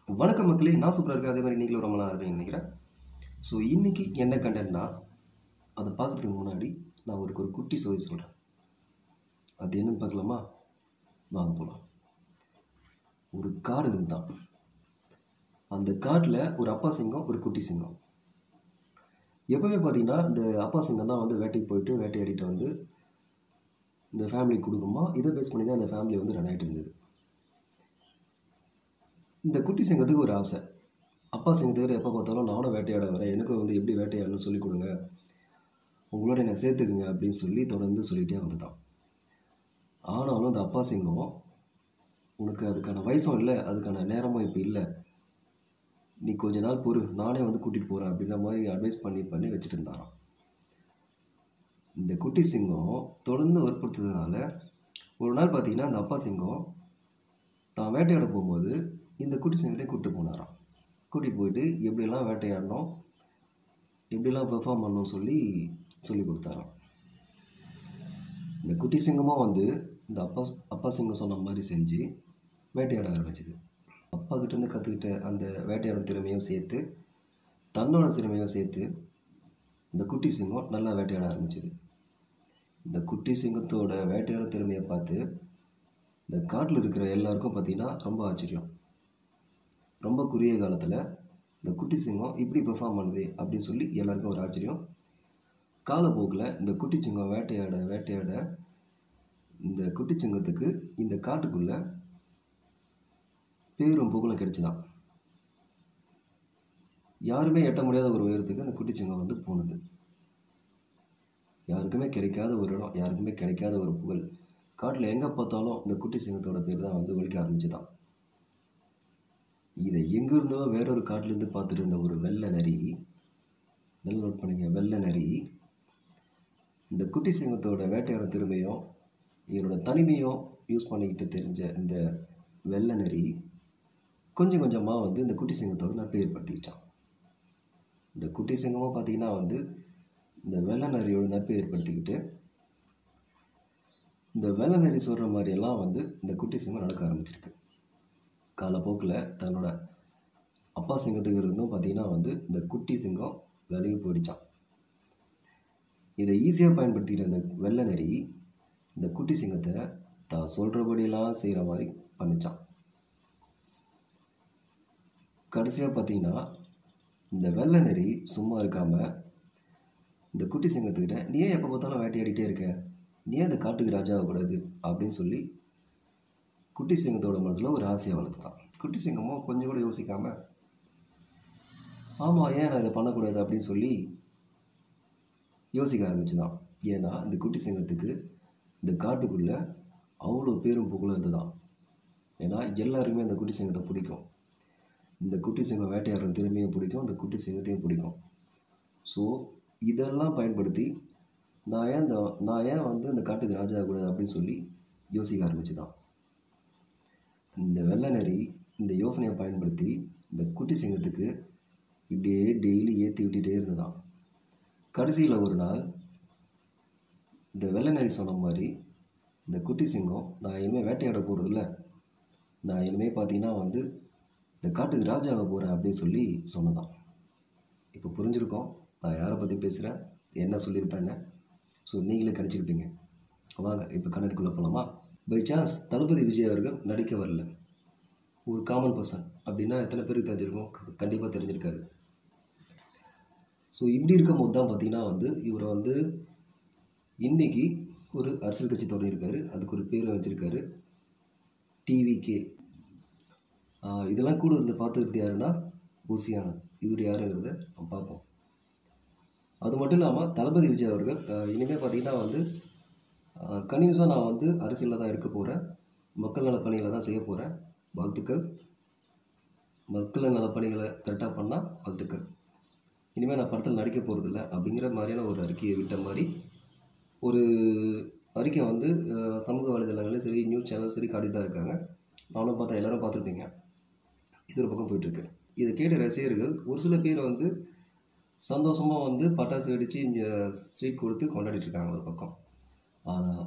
வணக்கம் மக்களே நான் சூப்பராக இருக்கேன் அதே மாதிரி நீங்களும் ரொம்ப நல்லா இருப்பீங்கன்னு நினைக்கிறேன் ஸோ இன்றைக்கி என்ன கண்டென்ட்னா அதை பார்க்குறதுக்கு முன்னாடி நான் உங்களுக்கு ஒரு குட்டி ஸ்டோரி சொல்கிறேன் அது என்னன்னு பார்க்கலாமா வாங்க போகலாம் ஒரு காடு இருந்தான் அந்த காட்டில் ஒரு அப்பா சிங்கம் ஒரு குட்டி சிங்கம் எப்போவுமே பார்த்தீங்கன்னா இந்த அப்பா சிங்கம் தான் வந்து வேட்டைக்கு போயிட்டு வேட்டையாடிட்டு வந்து இந்த ஃபேமிலிக்கு கொடுக்குமா இதை பேஸ் பண்ணி தான் அந்த ஃபேமிலி வந்து ரன் ஆகிட்டு இருந்தது இந்த குட்டி சிங்கத்துக்கு ஒரு ஆசை அப்பா சிங்கத்துக்கு எப்போ பார்த்தாலும் நானும் வேட்டையாட வரேன் எனக்கும் வந்து எப்படி வேட்டையாடணும்னு சொல்லிக் கொடுங்க உங்களோட என்னை சேர்த்துக்குங்க அப்படின்னு சொல்லி தொடர்ந்து சொல்லிகிட்டே வந்துட்டான் ஆனாலும் அந்த அப்பா சிங்கம் உனக்கு அதுக்கான வயசும் இல்லை அதுக்கான நேரமும் இப்போ இல்லை நீ கொஞ்ச நாள் பொறு நானே வந்து கூட்டிகிட்டு போகிறேன் அப்படின்ற மாதிரி அட்வைஸ் பண்ணி பண்ணி வச்சுட்டு இருந்தாராம் இந்த குட்டி சிங்கம் தொடர்ந்து வற்புறுத்ததுனால ஒரு நாள் பார்த்தீங்கன்னா அந்த அப்பா சிங்கம் தான் வேட்டையாட போகும்போது இந்த குட்டி சிங்கத்தை கூப்பிட்டு போனாராம் கூட்டிகிட்டு போயிட்டு எப்படியெல்லாம் வேட்டையாடணும் எப்படிலாம் பெர்ஃபார்ம் பண்ணணும் சொல்லி சொல்லி கொடுத்தாராம் இந்த குட்டி சிங்கமும் வந்து இந்த அப்பா அப்பா சிங்கம் சொன்ன மாதிரி செஞ்சு வேட்டையாட ஆரம்பிச்சது அப்பா கிட்டேருந்து கற்றுக்கிட்ட அந்த வேட்டையாடும் திறமையும் சேர்த்து தன்னோட திறமையும் சேர்த்து இந்த குட்டி சிங்கம் நல்லா வேட்டையாட ஆரம்பிச்சது இந்த குட்டி சிங்கத்தோட வேட்டையாட திறமையை பார்த்து இந்த காட்டில் இருக்கிற எல்லாருக்கும் பார்த்தீங்கன்னா ரொம்ப ஆச்சரியம் ரொம்ப குறுகிய காலத்தில் இந்த குட்டி சிங்கம் இப்படி பெர்ஃபார்ம் பண்ணுது அப்படின்னு சொல்லி எல்லாருக்கும் ஒரு ஆச்சரியம் காலப்போக்கில் இந்த குட்டி சிங்கம் வேட்டையாட வேட்டையாட இந்த குட்டி சிங்கத்துக்கு இந்த காட்டுக்குள்ளே பேரும் புகழும் கிடைச்சுதான் யாருமே எட்ட முடியாத ஒரு உயரத்துக்கு அந்த குட்டி சிங்கம் வந்து போனது யாருக்குமே கிடைக்காத ஒரு இடம் யாருக்குமே கிடைக்காத ஒரு புகழ் காட்டில் எங்கே பார்த்தாலும் இந்த குட்டி சிங்கத்தோட பேர் தான் வந்து ஒழிக்க ஆரம்பிச்சுதான் இதை எங்கிருந்தோ வேறொரு காட்டிலேருந்து பார்த்துட்டு இருந்த ஒரு வெள்ளை நரி நல்லா நோட் பண்ணுங்க வெள்ளை நரி இந்த குட்டி சிங்கத்தோட வேட்டையாட திறமையும் இதனோட தனிமையும் யூஸ் பண்ணிக்கிட்டு தெரிஞ்ச இந்த வெள்ளை நரி கொஞ்சம் கொஞ்சமாக வந்து இந்த குட்டி சிங்கத்தோட நட்பு ஏற்படுத்திக்கிட்டான் இந்த குட்டி சிங்கமும் பார்த்தீங்கன்னா வந்து இந்த வெள்ளை நரியோட நட்பு ஏற்படுத்திக்கிட்டு இந்த வெள்ளை நரி சொல்கிற மாதிரியெல்லாம் வந்து இந்த குட்டி சிங்கம் நடக்க ஆரம்பிச்சிருக்கு காலப்போக்கில் தன்னோட அப்பா சிங்கத்துக்கு இருந்தும் பார்த்தீங்கன்னா வந்து இந்த குட்டி சிங்கம் விலகி போயிடுச்சான் இதை ஈஸியாக பயன்படுத்திக்கிற இந்த வெள்ளை நரி இந்த குட்டி சிங்கத்தை தான் சொல்கிறபடியெல்லாம் செய்கிற மாதிரி பண்ணிச்சான் கடைசியாக பார்த்தீங்கன்னா இந்த வெள்ளை நரி சும்மா இருக்காமல் இந்த குட்டி சிங்கத்துக்கிட்ட நீ ஏன் எப்போ பார்த்தாலும் வேட்டையாடிட்டே இருக்க நீ ஏன் இந்த காட்டுக்கு ராஜா ஆகக்கூடாது அப்படின்னு சொல்லி குட்டி சிங்கத்தோட மனசில் ஒரு ஆசையை வளர்த்துட்டான் குட்டி சிங்கமும் கொஞ்சம் கூட யோசிக்காமல் ஆமாம் ஏன் நான் இதை பண்ணக்கூடாது அப்படின்னு சொல்லி யோசிக்க ஆரம்பிச்சுதான் ஏன்னா இந்த குட்டி சிங்கத்துக்கு இந்த காட்டுக்குள்ளே அவ்வளோ பேரும் புகழும் இதுதான் ஏன்னா எல்லாருமே அந்த குட்டி சிங்கத்தை பிடிக்கும் இந்த குட்டி சிங்கம் வேட்டையாடுற திறமையும் பிடிக்கும் அந்த குட்டி சிங்கத்தையும் பிடிக்கும் ஸோ இதெல்லாம் பயன்படுத்தி நான் ஏன் இந்த நான் ஏன் வந்து இந்த காட்டுக்கு ராஜா ஆகக்கூடாது அப்படின்னு சொல்லி யோசிக்க ஆரம்பிச்சு தான் இந்த வெள்ளை நரி இந்த யோசனையை பயன்படுத்தி இந்த குட்டி சிங்கத்துக்கு இப்படியே டெய்லி ஏற்றி விட்டுட்டே இருந்ததான் கடைசியில் ஒரு நாள் இந்த வெள்ளை நரி சொன்ன மாதிரி இந்த குட்டி சிங்கம் நான் இனிமேல் வேட்டையாட போகிறதில்ல நான் இனிமேல் பார்த்தீங்கன்னா வந்து இந்த காட்டுக்கு ராஜாவாக போகிறேன் அப்படின்னு சொல்லி சொன்னதான் இப்போ புரிஞ்சிருக்கோம் நான் யாரை பற்றி பேசுகிறேன் என்ன சொல்லியிருப்பேன்னு ஸோ நீங்களே கணிச்சிருப்பீங்க வாங்க இப்போ கண்ணெடுக்குள்ளே போகலாமா பை சான்ஸ் தளபதி விஜய் அவர்கள் நடிக்க வரல ஒரு காமன் பர்சன் அப்படின்னா எத்தனை பேருக்கு தெரிஞ்சிருக்கும் கண்டிப்பாக தெரிஞ்சிருக்காரு ஸோ இப்படி இருக்கும்போது தான் பார்த்தீங்கன்னா வந்து இவரை வந்து இன்றைக்கி ஒரு அரசியல் கட்சி தொடங்கியிருக்காரு அதுக்கு ஒரு பேர் வச்சுருக்காரு டிவிகே இதெல்லாம் கூட இருந்து பார்த்துக்கிறது யாருன்னா ஊசியானன் இவர் யாருங்கிறத நம்ம பார்ப்போம் அது மட்டும் இல்லாமல் தளபதி விஜய் அவர்கள் இனிமேல் பார்த்தீங்கன்னா வந்து கன்யூஸாக நான் வந்து அரசியலில் தான் இருக்க போகிறேன் மக்கள் நலப்பணிகளை தான் செய்ய போகிறேன் வாழ்த்துக்கள் மக்கள் நலப்பணிகளை கரெக்டாக பண்ணால் வாழ்த்துக்கள் இனிமேல் நான் படத்தில் நடிக்க போகிறதில்ல அப்படிங்கிற மாதிரியான ஒரு அறிக்கையை விட்ட மாதிரி ஒரு அறிக்கை வந்து சமூக வலைதளங்களையும் சரி நியூஸ் சேனலும் சரி காட்டி தான் இருக்காங்க நானும் பார்த்தா எல்லோரும் பார்த்துருப்பீங்க இது ஒரு பக்கம் போயிட்டுருக்கு இதை கேட்ட ரசிகர்கள் ஒரு சில பேர் வந்து சந்தோஷமாக வந்து பட்டாசு வெடித்து இங்கே ஸ்வீட் கொடுத்து கொண்டாடிட்டு இருக்காங்க ஒரு பக்கம் ஆனால்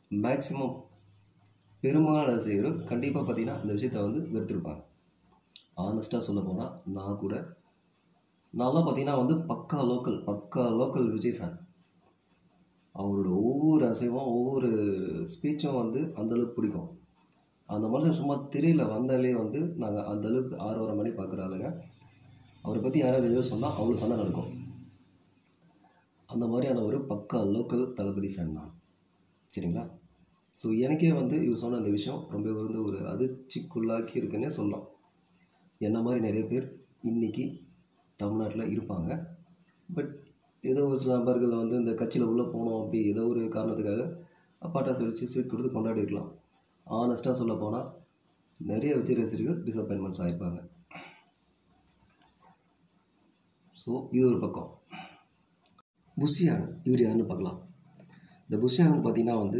மேக்ஸிமம் பெரும்பாலான ரசிகர்கள் கண்டிப்பாக பார்த்தீங்கன்னா அந்த விஷயத்தை வந்து வெறுத்திருப்பாங்க ஆனஸ்ட்டாக சொல்ல போனால் நான் கூட நான்லாம் பார்த்தீங்கன்னா வந்து பக்கா லோக்கல் பக்கா லோக்கல் விஜய் ஃபேன் அவரோட ஒவ்வொரு அசைவும் ஒவ்வொரு ஸ்பீச்சும் வந்து அந்தளவுக்கு பிடிக்கும் அந்த மனுஷன் சும்மா திரையில் வந்தாலே வந்து நாங்கள் அந்தளவுக்கு ஆறு வர மணி பார்க்குற ஆளுங்க அவரை பற்றி யாராவது எதுவும் சொன்னால் அவ்வளோ சண்டை நடக்கும் அந்த மாதிரியான ஒரு பக்கா லோக்கல் தளபதி ஃபேன் நான் சரிங்களா ஸோ எனக்கே வந்து இவர் சொன்ன அந்த விஷயம் ரொம்ப வந்து ஒரு அதிர்ச்சிக்குள்ளாக்கி இருக்குன்னே சொல்லலாம் என்ன மாதிரி நிறைய பேர் இன்றைக்கி தமிழ்நாட்டில் இருப்பாங்க பட் ஏதோ ஒரு சில நபர்கள் வந்து இந்த கட்சியில் உள்ளே போனோம் அப்படி ஏதோ ஒரு காரணத்துக்காக பட்டாசு வச்சு ஸ்வீட் கொடுத்து கொண்டாடி இருக்கலாம் ஆனஸ்ட்டாக சொல்ல போனால் நிறைய விஜய் ரசிகர்கள் டிசப்பாயின்மெண்ட்ஸ் ஆகிருப்பாங்க ஸோ இது ஒரு பக்கம் புஷியான் இவர் யாருன்னு பார்க்கலாம் இந்த புஷியான் பார்த்தீங்கன்னா வந்து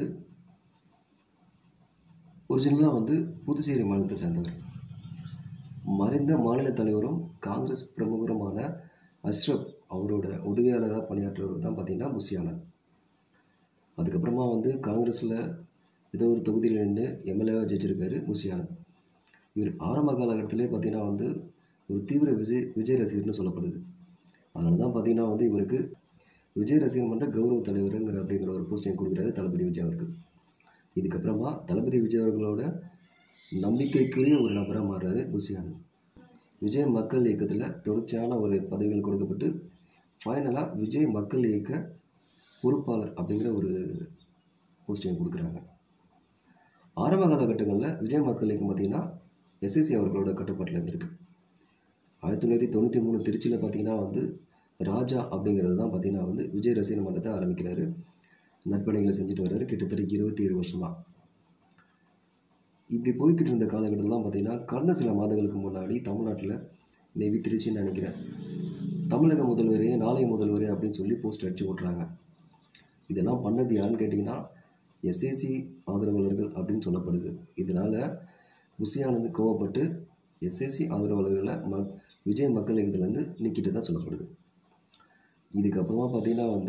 ஒரிஜினலாக வந்து புதுச்சேரி மாநிலத்தை சேர்ந்தவர் மறைந்த மாநில தலைவரும் காங்கிரஸ் பிரமுகருமான அஷ்ரப் அவரோட உதவியாளராக பணியாற்றுறவர் தான் பார்த்தீங்கன்னா புஷியானன் அதுக்கப்புறமா வந்து காங்கிரஸில் ஏதோ ஒரு தொகுதியில் நின்று எம்எல்ஏவாக ஜெயிச்சிருக்காரு புஷியானன் இவர் ஆரம்ப காலகட்டத்திலே பார்த்தீங்கன்னா வந்து ஒரு தீவிர விஜய் விஜய் ரசிகர்னு சொல்லப்படுது அதனால தான் பார்த்தீங்கன்னா வந்து இவருக்கு விஜய் ரசிகர் மன்ற கௌரவ தலைவருங்கிற அப்படிங்கிற ஒரு போஸ்டிங் கொடுக்குறாரு தளபதி விஜய் அவருக்கு இதுக்கப்புறமா தளபதி விஜய் அவர்களோட நம்பிக்கைக்குரிய ஒரு நபராக மாறுறாரு புஷியானன் விஜய் மக்கள் இயக்கத்தில் தொடர்ச்சியான ஒரு பதவிகள் கொடுக்கப்பட்டு ஃபைனலாக விஜய் மக்கள் இயக்க பொறுப்பாளர் அப்படிங்கிற ஒரு போஸ்டிங் கொடுக்குறாங்க ஆரம்ப காலகட்டங்களில் விஜய் மக்கள் இயக்கம் பார்த்திங்கன்னா எஸ்எஸ்சி அவர்களோட கட்டுப்பாட்டில் இருந்திருக்கு ஆயிரத்தி தொள்ளாயிரத்தி தொண்ணூற்றி மூணு திருச்சியில் பார்த்தீங்கன்னா வந்து ராஜா அப்படிங்கிறது தான் பார்த்தீங்கன்னா வந்து விஜய் ரசிகர் மன்றத்தை ஆரம்பிக்கிறாரு நற்பணிகளை செஞ்சுட்டு வர்றாரு கிட்டத்தட்ட இருபத்தி ஏழு வருஷமாக இப்படி போய்கிட்டு இருந்த காலகட்டத்திலாம் பார்த்தீங்கன்னா கடந்த சில மாதங்களுக்கு முன்னாடி தமிழ்நாட்டில் மேபி திருச்சின்னு நினைக்கிறேன் தமிழக முதல்வரே நாளை முதல்வரே அப்படின்னு சொல்லி போஸ்ட் அடிச்சு ஓட்டுறாங்க இதெல்லாம் பண்ணது யாருன்னு கேட்டிங்கன்னா எஸ்ஏசி ஆதரவாளர்கள் அப்படின்னு சொல்லப்படுது இதனால் புஷியானந்து கோவப்பட்டு எஸ்ஏசி ஆதரவாளர்களை ம விஜய் மக்கள் இயக்கத்துலேருந்து நீக்கிட்டு தான் சொல்லப்படுது இதுக்கப்புறமா பார்த்தீங்கன்னா வந்து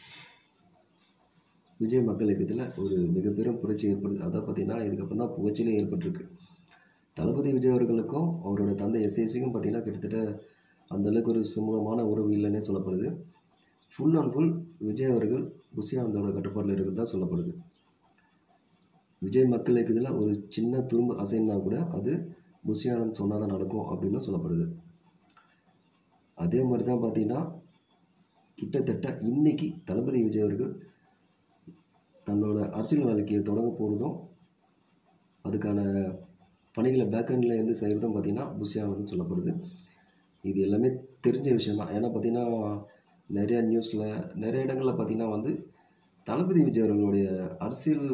விஜய் மக்கள் இயக்கத்தில் ஒரு மிகப்பெரும் புரட்சி ஏற்படுது அதை பார்த்தீங்கன்னா இதுக்கப்புறம் தான் புகழ்ச்சியிலே ஏற்பட்டிருக்கு தளபதி விஜய் அவர்களுக்கும் அவரோட தந்தை எஸ்ஏசிக்கும் பார்த்தீங்கன்னா கிட்டத்தட்ட அந்தளவுக்கு ஒரு சுமூகமான உறவு இல்லைன்னே சொல்லப்படுது ஃபுல் அண்ட் ஃபுல் விஜய் அவர்கள் புஷியானந்தோட கட்டுப்பாட்டில் இருக்கிறது தான் சொல்லப்படுது விஜய் மக்கள் இயக்கத்தில் ஒரு சின்ன துரும்பு அசைன்னா கூட அது புஷியானந்த் சொன்னால் தான் நடக்கும் அப்படின்னு சொல்லப்படுது அதே மாதிரி தான் பார்த்தீங்கன்னா கிட்டத்தட்ட இன்னைக்கு தளபதி விஜய் அவர்கள் தன்னோட அரசியல் வாழ்க்கையை தொடங்க போகிறதும் அதுக்கான பணிகளை பேக்கெண்டில் இருந்து செய்கிறதும் பார்த்திங்கன்னா புஷியானதுன்னு சொல்லப்படுது இது எல்லாமே தெரிஞ்ச விஷயம் தான் ஏன்னா பார்த்திங்கன்னா நிறையா நியூஸில் நிறைய இடங்களில் பார்த்திங்கன்னா வந்து தளபதி விஜய் அவர்களுடைய அரசியல்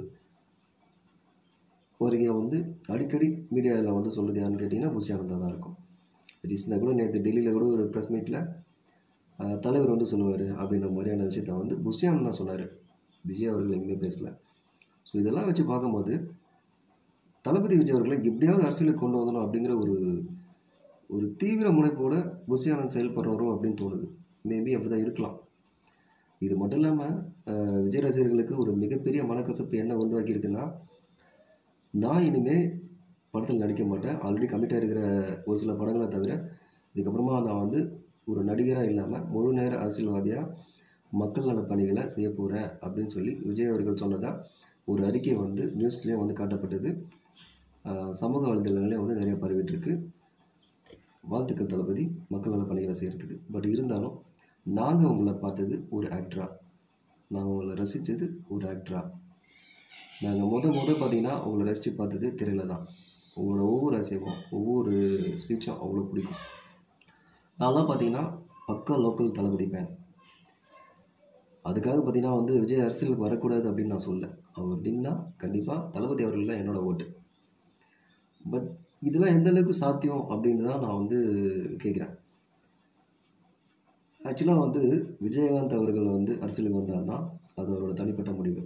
வருகையை வந்து அடிக்கடி மீடியாவில் வந்து சொல்கிறது யாருன்னு கேட்டிங்கன்னா புஷியானந்தாக தான் இருக்கும் ரீசெண்டாக கூட நேற்று டெல்லியில் கூட ஒரு ப்ரெஸ் மீட்டில் தலைவர் வந்து சொல்லுவார் அப்படின்ற மாதிரியான விஷயத்த வந்து புஷியானந்த் தான் சொன்னார் விஜய் அவர்கள் எங்கேயுமே பேசல ஸோ இதெல்லாம் வச்சு பார்க்கும்போது தளபதி விஜய் அவர்களை எப்படியாவது அரசியலுக்கு கொண்டு வரணும் அப்படிங்கிற ஒரு ஒரு தீவிர முனைப்போடு புஷியானந்த் செயல்படுறவரும் அப்படின்னு தோணுது மேபி அப்படி தான் இருக்கலாம் இது மட்டும் இல்லாமல் விஜய் ரசிகர்களுக்கு ஒரு மிகப்பெரிய மனக்கசப்பு என்ன உருவாக்கியிருக்குன்னா நான் இனிமேல் படத்தில் நடிக்க மாட்டேன் ஆல்ரெடி கமிட்டாக இருக்கிற ஒரு சில படங்களை தவிர இதுக்கப்புறமா நான் வந்து ஒரு நடிகராக இல்லாமல் முழு நேர அரசியல்வாதியாக மக்கள் நல பணிகளை செய்ய போகிறேன் அப்படின்னு சொல்லி விஜய் அவர்கள் சொன்னதாக ஒரு அறிக்கை வந்து நியூஸ்லேயும் வந்து காட்டப்பட்டது ஆஹ் சமூக வலைதளங்களையும் வந்து நிறைய பரவிட்டுருக்கு வாழ்த்துக்கள் தளபதி மக்கள் நல பணிகளை செய்கிறதுக்கு பட் இருந்தாலும் நாங்கள் உங்களை பார்த்தது ஒரு ஆக்டரா நாங்கள் உங்களை ரசித்தது ஒரு ஆக்டரா நாங்கள் முத முத பார்த்தீங்கன்னா உங்களை ரசித்து பார்த்தது திரையில தான் உங்களோட ஒவ்வொரு அசைவும் ஒவ்வொரு ஸ்பீச்சும் அவ்வளோ பிடிக்கும் நான்லாம் பார்த்தீங்கன்னா பக்கா லோக்கல் தளபதி ஃபேன் அதுக்காக பார்த்தீங்கன்னா வந்து விஜய் அரசியலுக்கு வரக்கூடாது அப்படின்னு நான் சொல்ல அவர் நின்னா கண்டிப்பாக தளபதி அவர்கள் தான் என்னோட ஓட்டு பட் இதெல்லாம் எந்த அளவுக்கு சாத்தியம் அப்படின்னு தான் நான் வந்து கேட்குறேன் ஆக்சுவலாக வந்து விஜயகாந்த் அவர்கள் வந்து அரசியலுக்கு வந்தாருன்னா அது அவரோட தனிப்பட்ட முடிவு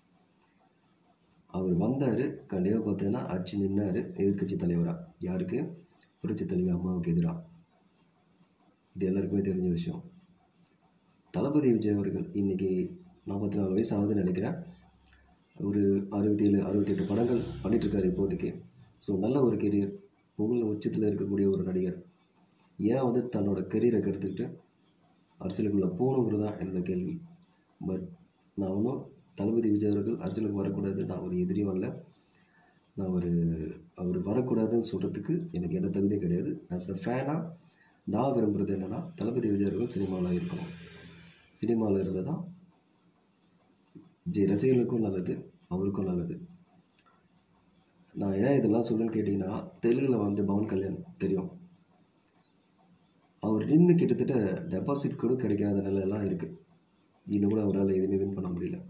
அவர் வந்தார் கண்டிப்பாக பார்த்தீங்கன்னா அடிச்சு நின்னார் எதிர்க்கட்சி தலைவராக யாருக்கு புரட்சி தலைவி அம்மாவுக்கு எதிராக இது எல்லாருக்குமே தெரிஞ்ச விஷயம் தளபதி விஜய் அவர்கள் இன்றைக்கி நாற்பத்தி நாலு வயசு ஆகுதுன்னு நினைக்கிறேன் ஒரு அறுபத்தி ஏழு அறுபத்தெட்டு படங்கள் பண்ணிகிட்ருக்காரு இப்போதைக்கு ஸோ நல்ல ஒரு கெரியர் புகழ் உச்சத்தில் இருக்கக்கூடிய ஒரு நடிகர் ஏன் வந்து தன்னோட கெரியரை கெடுத்துக்கிட்டு அரசியலுக்குள்ளே போகணுங்கிறது தான் என்னோட கேள்வி பட் நான் ஒன்றும் தளபதி விஜய் அவர்கள் அரசியலுக்கு வரக்கூடாது நான் ஒரு எதிரி வரல நான் ஒரு அவர் வரக்கூடாதுன்னு சொல்கிறதுக்கு எனக்கு எந்த தகுதியும் கிடையாது ஆஸ் அ ஃபேனாக நான் விரும்புகிறது என்னென்னா தளபதி விஜய் அவர்கள் சினிமாவில் இருக்கணும் சினிமாவில் இருந்தால் தான் விஜய் ரசிகர்களுக்கும் நல்லது அவருக்கும் நல்லது நான் ஏன் இதெல்லாம் சொல்லுன்னு கேட்டிங்கன்னா தெலுங்கில் வந்து பவன் கல்யாண் தெரியும் அவர் நின்று கிட்டத்தட்ட டெபாசிட் கூட கிடைக்காத நிலையெல்லாம் இருக்குது இன்னும் கூட அவரால் எதுவுமே வின் பண்ண முடியல